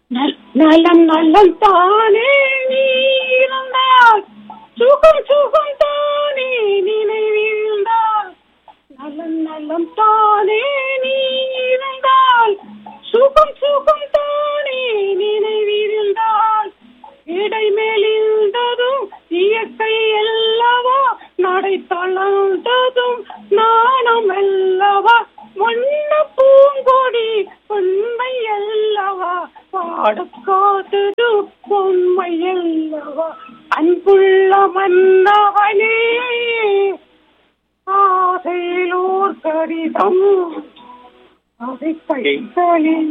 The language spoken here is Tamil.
நல்- நலம் நலம் தானே நீ இருந்தால் சுகம் சுகம் தானே நினைவிருந்தால் நலம் நலம் தானே நீ இருந்தால் சுகம் சுகம் தானே நினைவிருந்தால் இடை மேலிருந்ததும் இயற்கை அல்லவா நடை தளர்ந்ததும் நாணம் அல்லவா வண்ண பூங்கொடி உண்மை அல்லவா பாடக்காதது உண்மை அல்லவா அன்புள்ள மன்னவனே ஆசையிலோர் கடிதம் அதை கைகளில்